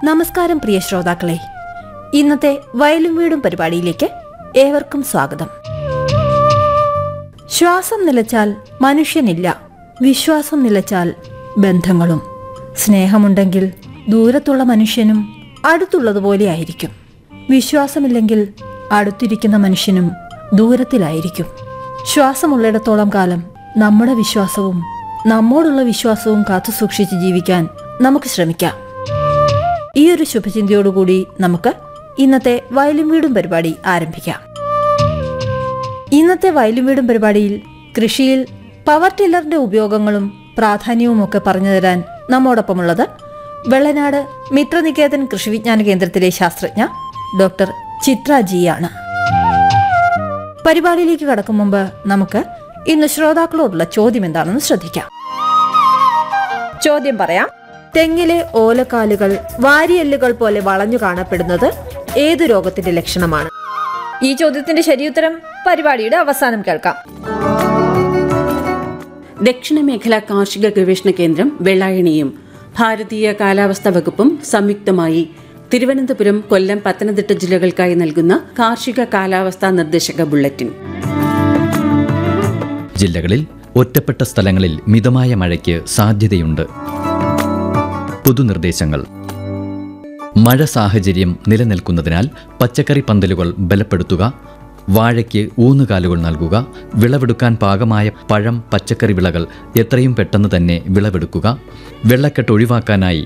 നമസ്കാരം പ്രിയ ശ്രോതാക്കളെ ഇന്നത്തെ വയലും വീടും പരിപാടിയിലേക്ക് ഏവർക്കും സ്വാഗതം ശ്വാസം നിലച്ചാൽ മനുഷ്യനില്ല വിശ്വാസം നിലച്ചാൽ ബന്ധങ്ങളും സ്നേഹമുണ്ടെങ്കിൽ ദൂരത്തുള്ള മനുഷ്യനും അടുത്തുള്ളതുപോലെ ആയിരിക്കും വിശ്വാസമില്ലെങ്കിൽ അടുത്തിരിക്കുന്ന മനുഷ്യനും ദൂരത്തിലായിരിക്കും ശ്വാസമുള്ളിടത്തോളം കാലം നമ്മുടെ വിശ്വാസവും നമ്മോടുള്ള വിശ്വാസവും കാത്തു സൂക്ഷിച്ച് ജീവിക്കാൻ നമുക്ക് ശ്രമിക്കാം ഈ ഒരു ശുഭചിന്തയോടുകൂടി നമുക്ക് ഇന്നത്തെ വയലും വീടും പരിപാടി ആരംഭിക്കാം ഇന്നത്തെ വയലും വീടും പരിപാടിയിൽ കൃഷിയിൽ പവർ ടില്ലറിന്റെ ഉപയോഗങ്ങളും പ്രാധാന്യവും ഒക്കെ പറഞ്ഞു തരാൻ നമ്മോടൊപ്പമുള്ളത് വെള്ളനാട് മിത്രനികേതൻ കൃഷി വിജ്ഞാന കേന്ദ്രത്തിലെ ശാസ്ത്രജ്ഞ ഡോക്ടർ ചിത്ര ജി ആണ് പരിപാടിയിലേക്ക് കടക്കും മുമ്പ് നമുക്ക് ഇന്ന് ശ്രോതാക്കളോടുള്ള ചോദ്യം എന്താണെന്ന് ശ്രദ്ധിക്കാം ചോദ്യം പറയാം തെങ്ങിലെ ഓലക്കാലുകൾ വാരിയെല്ലുകൾ പോലെ വളഞ്ഞു കാണപ്പെടുന്നത് ഏതു രോഗത്തിന്റെ ലക്ഷണമാണ് ഈ ചോദ്യത്തിന്റെ ശരിയുത്തരം പരിപാടിയുടെ അവസാനം കേൾക്കാം ദക്ഷിണ മേഖല കാർഷിക ഗവേഷണ കേന്ദ്രം വെള്ളായണിയും ഭാരതീയ കാലാവസ്ഥാ വകുപ്പും സംയുക്തമായി തിരുവനന്തപുരം കൊല്ലം പത്തനംതിട്ട ജില്ലകൾക്കായി നൽകുന്ന കാർഷിക കാലാവസ്ഥാ നിർദ്ദേശക ബുള്ളറ്റിൻ ജില്ലകളിൽ ഒറ്റപ്പെട്ട സ്ഥലങ്ങളിൽ മിതമായ മഴയ്ക്ക് സാധ്യതയുണ്ട് പൊതുനിർദ്ദേശങ്ങൾ മഴ സാഹചര്യം നിലനിൽക്കുന്നതിനാൽ പച്ചക്കറി പന്തലുകൾ ബലപ്പെടുത്തുക വാഴയ്ക്ക് ഊന്നുകാലുകൾ നൽകുക വിളവെടുക്കാൻ പാകമായ പഴം പച്ചക്കറി വിളകൾ എത്രയും പെട്ടെന്ന് തന്നെ വിളവെടുക്കുക വെള്ളക്കെട്ട് ഒഴിവാക്കാനായി